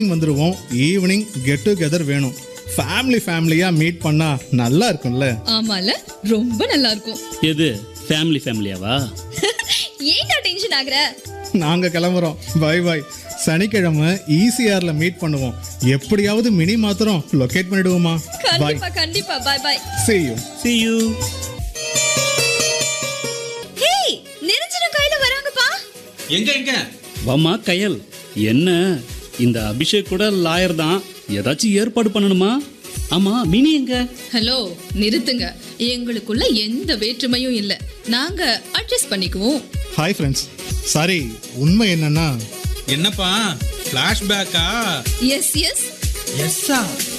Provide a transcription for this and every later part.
வந்துருவோம் evening get together வேணும் family ஃபேமிலியா மீட் பண்ணா நல்லா இருக்கும்ல ஆமால ரொம்ப நல்லா இருக்கும் எது ஃபேமிலி ஃபேமிலியாவா ஏன்டா டென்ஷன் ஆகுற நாங்க கிளம்புறோம் பை பை சனிக்கிழமை ஈசிஆர்ல மீட் பண்ணுவோம் எப்படியாவது மினி மாத்திரம் லொகேட் பண்ணிடுவோமா பை கண்டிப்பா கண்டிப்பா bye bye see you see you hey Niranjana கையில வராங்கப்பா எங்க எங்க வாமா கயல் என்ன இந்த அபிஷேக் கூட லாயர் தான் ஏதாச்சும் ஏற்பாடு பண்ணணுமா ஆமா மினி எங்க ஹலோ நிறுத்துங்க எங்களுக்குள்ள எந்த வேற்றுமையும் இல்ல நாங்க அட்ஜஸ்ட் பண்ணிக்குவோம் ஹாய் ஃப்ரெண்ட்ஸ் சாரி உண்மை என்னன்னா என்னப்பா பிளாஷ்பேக்கா எஸ் எஸ் எஸ்ஸா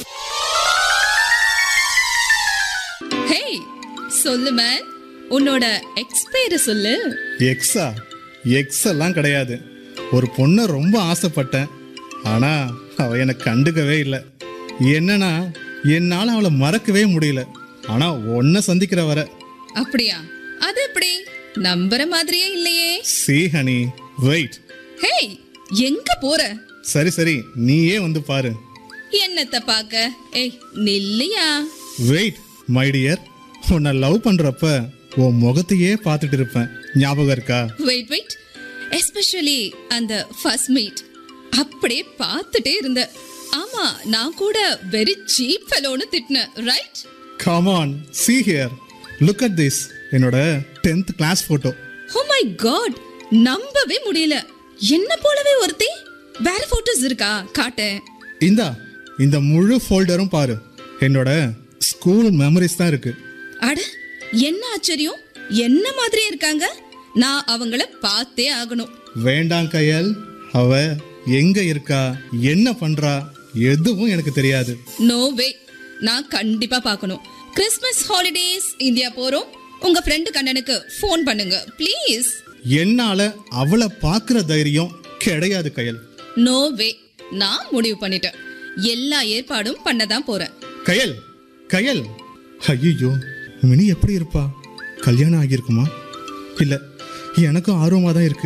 ஹேய் சொல்லு மேன் உன்னோட எக்ஸ் பேரை சொல்லு எக்ஸா எக்ஸ் எல்லாம் கிடையாது ஒரு பொண்ணை ரொம்ப ஆசைப்பட்டேன் ஆனா அவ எனக்கு கண்டுக்கவே இல்லை என்னன்னா என்னால அவளை மறக்கவே முடியல ஆனா உன்னை சந்திக்கிற வர அப்படியா அது எப்படி நம்புற மாதிரியே இல்லையே சி ஹனி வெயிட் ஹேய் எங்க போற சரி சரி நீயே வந்து பாரு என்னத்த பாக்க ஏய் நில்லையா வெயிட் மை டியர் உன்னை லவ் பண்றப்ப உன் முகத்தையே பார்த்துட்டு இருப்பேன் ஞாபகம் இருக்கா வெயிட் வெயிட் எஸ்பெஷலி அந்த ஃபர்ஸ்ட் மீட் அப்படியே பார்த்துட்டே இருந்த ஆமா நான் கூட வெரி சீப் ஃபெலோன்னு திட்டினேன் right come on see here look at this என்னோட tenth class photo oh my god நம்பவே முடியல என்ன போலவே ஒருத்தி வேற போட்டோஸ் இருக்கா காட்டேன் இந்தா இந்த முழு ஃபோல்டரும் பாரு என்னோட ஸ்கூல் மெமரிஸ் தான் இருக்கு அட என்ன ஆச்சரியம் என்ன மாதிரியே இருக்காங்க நான் அவங்கள பார்த்தே ஆகணும் வேண்டாம் கையல் அவ எங்க இருக்கா என்ன பண்றா எதுவும் எனக்கு தெரியாது நோ வே நான் கண்டிப்பா பார்க்கணும் கிறிஸ்மஸ் ஹாலிடேஸ் இந்தியா போறோம் உங்க ஃப்ரெண்டு கண்ணனுக்கு ஃபோன் பண்ணுங்க ப்ளீஸ் என்னால அவளை பார்க்குற தைரியம் கிடையாது கையல் நோ வே நான் முடிவு பண்ணிட்டேன் எல்லா ஏற்பாடும் பண்ண தான் போறேன் கயல் கயல் ஐயோ மினி எப்படி இருப்பா கல்யாணம் ஆகியிருக்குமா இல்ல எனக்கும் ஆர்வமா தான் இருக்கு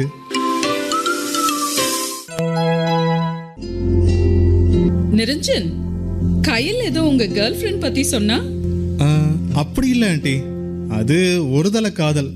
நிரஞ்சன் கயல் ஏதோ உங்க கேர்ள் ஃப்ரெண்ட் பத்தி சொன்னா ஆ, அப்படி இல்லை ஆண்டி அது ஒருதலை காதல்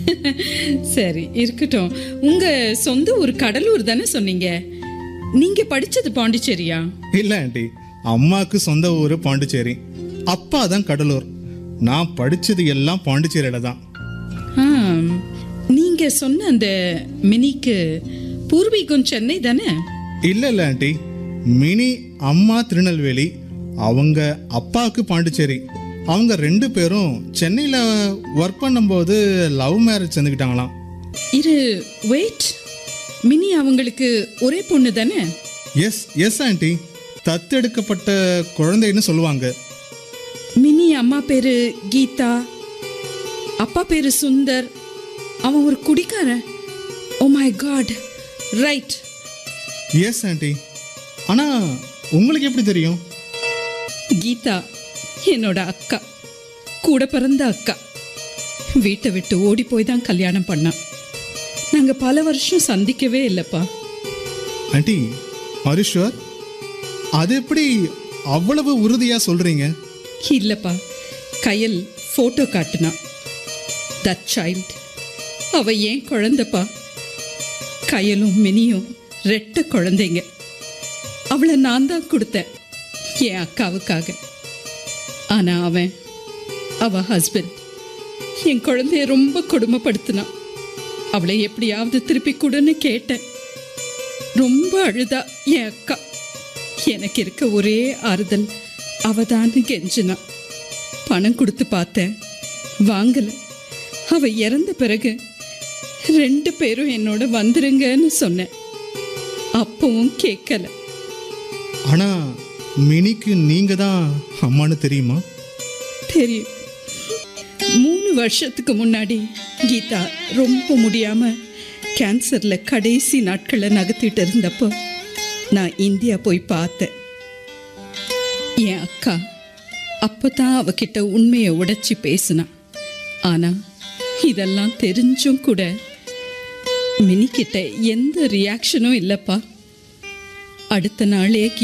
சரி இருக்கட்டும் உங்க சொந்த ஊர் கடலூர் தானே சொன்னீங்க நீங்க படிச்சது பாண்டிச்சேரியா இல்ல ஆண்டி அம்மாக்கு சொந்த ஊர் பாண்டிச்சேரி அப்பா தான் கடலூர் நான் படிச்சது எல்லாம் பாண்டிச்சேரியில தான் ஆம், நீங்க சொன்ன அந்த மினிக்கு பூர்வீகம் சென்னை தானே இல்ல இல்ல ஆண்டி மினி அம்மா திருநெல்வேலி அவங்க அப்பாவுக்கு பாண்டிச்சேரி அவங்க ரெண்டு பேரும் சென்னையில் ஒர்க் பண்ணும்போது லவ் மேரேஜ் செஞ்சுக்கிட்டாங்களாம் இரு வெயிட் மினி அவங்களுக்கு ஒரே பொண்ணு தானே எஸ் எஸ் ஆண்டி தத்தெடுக்கப்பட்ட குழந்தைன்னு சொல்லுவாங்க மினி அம்மா பேரு கீதா அப்பா பேரு சுந்தர் அவன் ஒரு குடிக்காரன் oh my god right yes aunty ஆனால் உங்களுக்கு எப்படி தெரியும் கீதா என்னோட அக்கா கூட பிறந்த அக்கா வீட்டை விட்டு ஓடி போய் தான் கல்யாணம் பண்ணான் நாங்க பல வருஷம் சந்திக்கவே இல்லைப்பா ஆண்டி ஹரிஷ்வர் அது எப்படி அவ்வளவு உறுதியாக சொல்கிறீங்க இல்லப்பா கயல் போட்டோ காட்டுனா தட் சைல்ட் அவ ஏன் குழந்தைப்பா கயலும் மினியும் ரெட்ட குழந்தைங்க அவளை நான் தான் கொடுத்தேன் என் அக்காவுக்காக ஆனா அவன் அவ ஹஸ்பண்ட் என் குழந்தைய ரொம்ப கொடுமைப்படுத்தினான் அவளை எப்படியாவது திருப்பி கொடுன்னு கேட்டேன் ரொம்ப அழுதா என் அக்கா எனக்கு இருக்க ஒரே ஆறுதல் அவதான்னு கெஞ்சினா பணம் கொடுத்து பார்த்தேன் வாங்கல அவ இறந்த பிறகு ரெண்டு பேரும் என்னோட வந்துருங்கன்னு சொன்னேன் அப்பவும் கேட்கல ஆனால் மினிக்கு நீங்கள் தான் அம்மான்னு தெரியுமா தெரியும் மூணு வருஷத்துக்கு முன்னாடி கீதா ரொம்ப முடியாம கேன்சர்ல கடைசி நாட்களை நகர்த்திட்டு இருந்தப்போ நான் இந்தியா போய் பார்த்தேன் என் அக்கா அப்பதான் அவகிட்ட உண்மையை உடைச்சி பேசினான் ஆனா இதெல்லாம் தெரிஞ்சும் கூட மினிக்கிட்ட எந்த ரியாக்ஷனும் இல்லப்பா அடுத்த நாளே